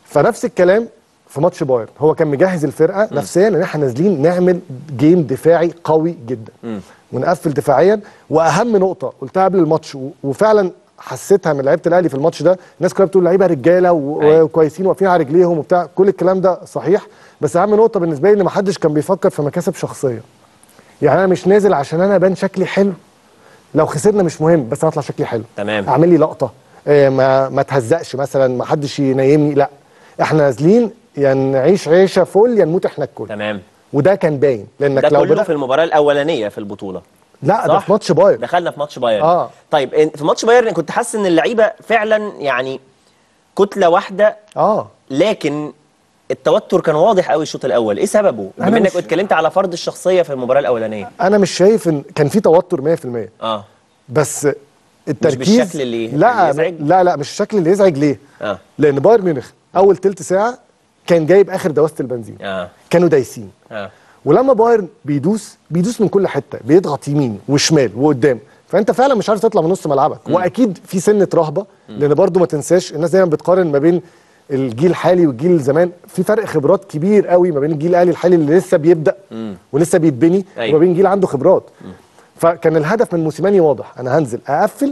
فنفس الكلام في ماتش بايرن هو كان مجهز الفرقه نفسيا ان احنا نازلين نعمل جيم دفاعي قوي جدا ونقفل دفاعيا واهم نقطه قلتها قبل الماتش و- وفعلا حسيتها من لعيبه الاهلي في الماتش ده الناس كلها بتقول لعيبه رجاله و- أيوة. وكويسين واقفين على رجليهم وبتاع كل الكلام ده صحيح بس اهم نقطه بالنسبه لي ان ما حدش كان بيفكر في مكاسب شخصيه يعني انا مش نازل عشان انا ابان شكلي حلو لو خسرنا مش مهم بس انا اطلع شكلي حلو تمام. اعمل لي لقطه آه، ما ما تهزقش مثلا ما حدش ينيمني لا احنا نازلين يا نعيش عيشه فل يا نموت احنا الكل تمام وده كان باين لانك ده لو كله بدأ في المباراه الاولانيه في البطوله لا ده صح؟ في ماتش بايرن دخلنا في ماتش بايرن آه. طيب إن- في ماتش بايرن كنت حاسس ان اللعيبه فعلا يعني كتله واحده اه لكن التوتر كان واضح قوي الشوط الاول ايه سببه أنا بما انك مش- اتكلمت على فرض الشخصيه في المباراه الاولانيه انا مش شايف ان كان في توتر 100% اه بس التركيز بالشكل اللي- لا اللي يزعج؟ لا لا مش الشكل اللي يزعج ليه؟ اه لان بايرن ميونخ اول تلت ساعه كان جايب اخر دواسه البنزين اه كانوا دايسين اه ولما بايرن بيدوس بيدوس من كل حته بيضغط يمين وشمال وقدام فانت فعلا مش عارف تطلع من نص ملعبك واكيد في سنه رهبه لان برضو ما تنساش الناس دايما بتقارن ما بين الجيل الحالي والجيل زمان في فرق خبرات كبير قوي ما بين الجيل الاهلي الحالي اللي لسه بيبدا ولسه بيتبني أيوة. وما بين جيل عنده خبرات فكان الهدف من موسيماني واضح انا هنزل اقفل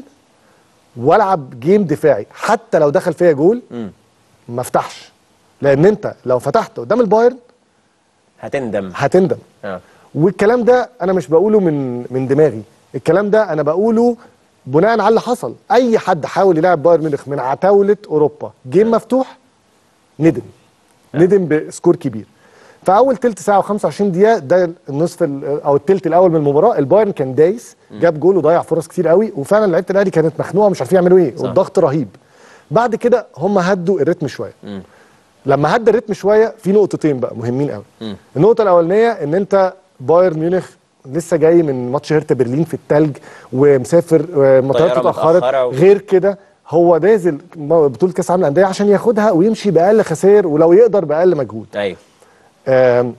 والعب جيم دفاعي حتى لو دخل فيا جول ما افتحش لان انت لو فتحت قدام البايرن هتندم هتندم اه والكلام ده انا مش بقوله من من دماغي الكلام ده انا بقوله بناء على اللي حصل اي حد حاول يلعب بايرن ميونخ من عتاوله اوروبا جيم مفتوح ندم ندم بسكور كبير فاول تلت ساعه و25 دقيقه ده النصف ال- او التلت الاول من المباراه البايرن كان دايس جاب جول وضيع فرص كتير قوي وفعلا لعيبه الاهلي كانت مخنوقه مش عارفين يعملوا ايه والضغط رهيب بعد كده هم هدوا الريتم شويه لما هدى الريتم شويه في نقطتين بقى مهمين قوي النقطه الاولانيه ان انت بايرن ميونخ لسه جاي من ماتش هيرتا برلين في التلج ومسافر طيارة مطارته اتاخرت متأخرة و- غير كده هو نازل م- بطوله كاس العالم للانديه عشان ياخدها ويمشي باقل خسائر ولو يقدر باقل مجهود ايوه آم،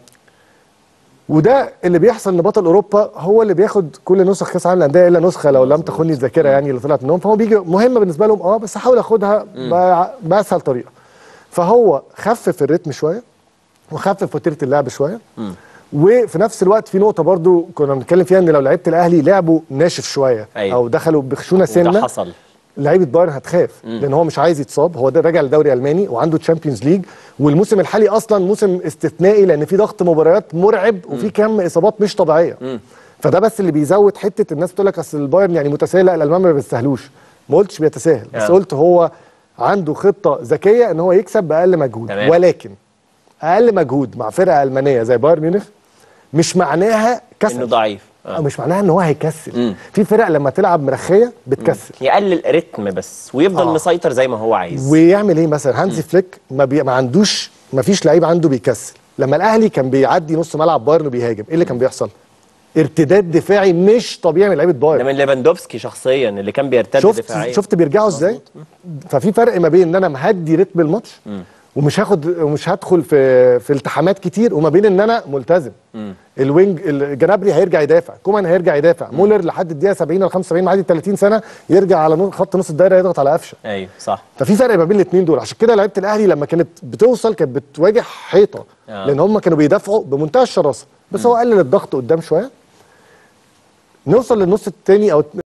وده اللي بيحصل ان بطل اوروبا هو اللي بياخد كل نسخ كاس العالم للانديه الا نسخه لو لم تخني الذاكره يعني اللي طلعت منهم فهو بيجي مهمه بالنسبه لهم اه بس هحاول اخدها ب- باسهل طريقه فهو خفف الريتم شويه وخفف وتيره اللعب شويه وفي نفس الوقت في نقطه برضو كنا بنتكلم فيها ان لو لعيبه الاهلي لعبوا ناشف شويه أيوة. او دخلوا بخشونه وده سنه حصل لعيبه بايرن هتخاف لان هو مش عايز يتصاب هو ده راجع لدوري الماني وعنده تشامبيونز ليج والموسم الحالي اصلا موسم استثنائي لان في ضغط مباريات مرعب وفي كم اصابات مش طبيعيه فده بس اللي بيزود حته الناس بتقول لك اصل البايرن يعني متساهل لا الالمان ما بيستاهلوش ما قلتش بيتساهل بس آه. قلت هو عنده خطه ذكيه ان هو يكسب باقل مجهود تمام. ولكن اقل مجهود مع فرقه المانيه زي بايرن ميونخ مش معناها كسل انه ضعيف أو آه. مش معناها ان هو هيكسل مم. في فرق لما تلعب مرخيه بتكسل يقلل رتم بس ويفضل آه. مسيطر زي ما هو عايز ويعمل ايه مثلا هانزي فليك ما, بي... ما عندوش ما فيش لعيب عنده بيكسل لما الاهلي كان بيعدي نص ملعب بايرن وبيهاجم ايه اللي كان بيحصل ارتداد دفاعي مش طبيعي من لعيبه ده بايرن من ليفاندوفسكي شخصيا اللي كان بيرتد شفت دفاعيا شفت بيرجعوا ازاي ففي فرق ما بين ان انا مهدي رتم الماتش ومش هاخد ومش هدخل في في التحامات كتير وما بين ان انا ملتزم الوينج الجنابري هيرجع يدافع كومان هيرجع يدافع مولر لحد الدقيقه 70 ولا 75 معدي 30 سنه يرجع على نص- خط نص الدايره يضغط على قفشه ايوه صح ففي فرق ما بين الاثنين دول عشان كده لعيبه الاهلي لما كانت بتوصل كانت بتواجه حيطه آه. لان هم كانوا بيدافعوا بمنتهى الشراسه بس هو قلل الضغط قدام شويه نوصل للنص الثاني او